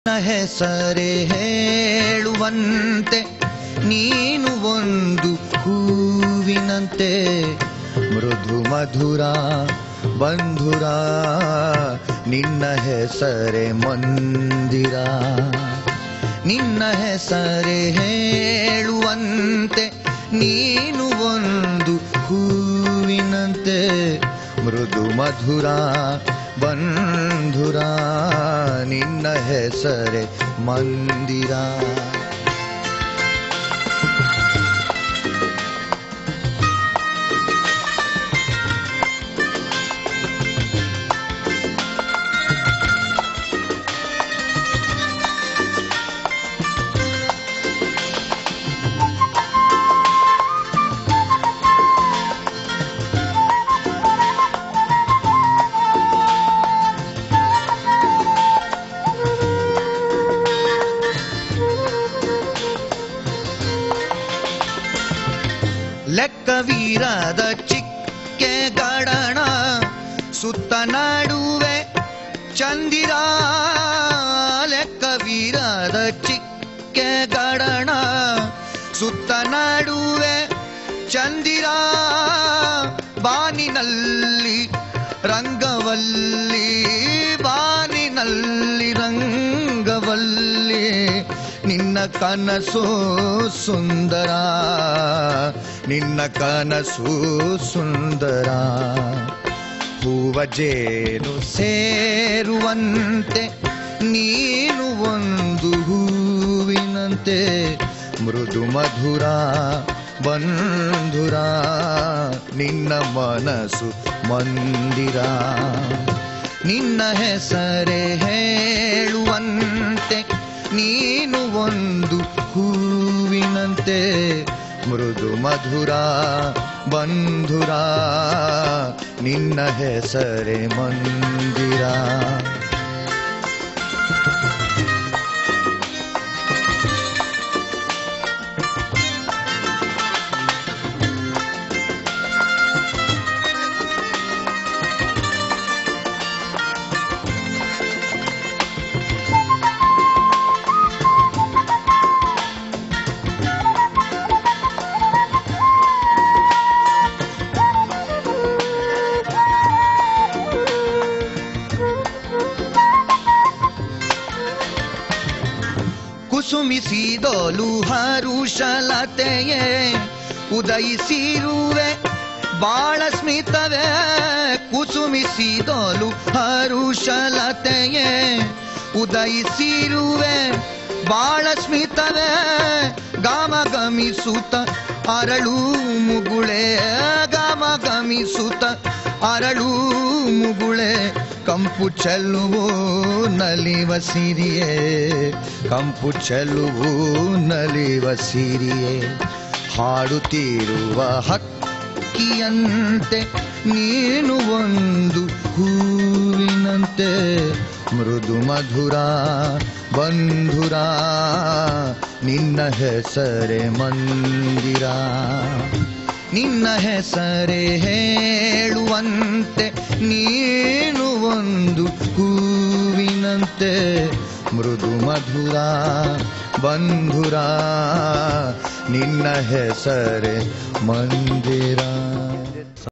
ಹೆಸರೇ ಹೇಳುವಂತೆ ನೀನು ಒಂದು ಹೂವಿನಂತೆ ಮೃದು ಮಧುರ ಬಂಧುರ ನಿನ್ನ ಹೆಸರೇ ಮಂದಿರ ನಿನ್ನ ಹೆಸರೇ ಹೇಳುವಂತೆ ನೀನು ಒಂದು ಹೂವಿನಂತೆ ಮೃದು ಮಧುರ ಬಂಧುರ ನಿನ್ನ ಹೆಸರೇ ಮಂದಿರ ಲೆಕ್ಕವೀರದ ಚಿಕ್ಕೆ ಗಡಣ ಸುತ್ತ ನಡುವೆ ಚಂದಿರ ಲೆಕ್ಕವೀರದ ಚಿಕ್ಕೆ ಗಡಣ ಸುತ್ತ ನಡುವೆ ಚಂದಿರ ಬಾನಿನಲ್ಲಿ ರಂಗವಲ್ಲಿ ಬಾನಿನಲ್ಲಿ ರಂಗವಲ್ಲಿ ನಿನ್ನ ಕನಸು ಸುಂದರ ನಿನ್ನ ಕನಸು ಸುಂದರ ಹೂವ ಜೇನು ಸೇರುವಂತೆ ನೀನು ಒಂದು ಹೂವಿನಂತೆ ಮೃದು ಮಧುರ ಬಂಧುರ ನಿನ್ನ ಮನಸ್ಸು ಮಂದಿರ ನಿನ್ನ ಹೆಸರೇ ಹೇಳುವಂತೆ ನೀನು ಒಂದು ಹೂವಿನಂತೆ ಮೃದು ಮಧುರ ಬಂಧುರ ನಿನ್ನ ಹೆಸರೇ ಮಂದಿರ ಕುಸುಮಿಸಿದೋಲು ಹರುಷಲತೆಯೇ ಉದಯಿಸಿರುವೆ ಬಾಳ ಸ್ಮಿತವೇ ಕುಸುಮಿಸಿದೋಲು ಹರುಷಲತೆಯೇ ಉದಯಿಸಿರುವೆ ಬಾಳ ಸ್ಮಿತವೇ ಗಾಮ ಗಮಿಸುತ್ತ ಅರಳು ಮುಗುಳೆ ಗಾಮ ಗಮಿಸುತ್ತ ಅರಳು ಮುಗುಳೆ ಕಂಪು ಚೆಲ್ಲುವು ನಲಿವ ಸಿರಿಯೇ ಕಂಪು ಚೆಲ್ಲುವು ನಲಿವ ಸಿರಿಯೇ ಹಾಡುತ್ತಿರುವ ಹಕ್ಕಿಯಂತೆ ನೀನು ಒಂದು ಹೂವಿನಂತೆ ಮೃದು ಮಧುರ ಬಂಧುರ ನಿನ್ನ ಹೆಸರೇ ಮಂದಿರ ನಿನ್ನ ಹೆಸರೇ ಹೇಳುವಂತೆ ನೀನು ಒಂದು ಹೂವಿನಂತೆ ಮೃದು ಮಧುರ ಬಂಧುರ ನಿನ್ನ ಹೆಸರೇ ಮಂದಿರ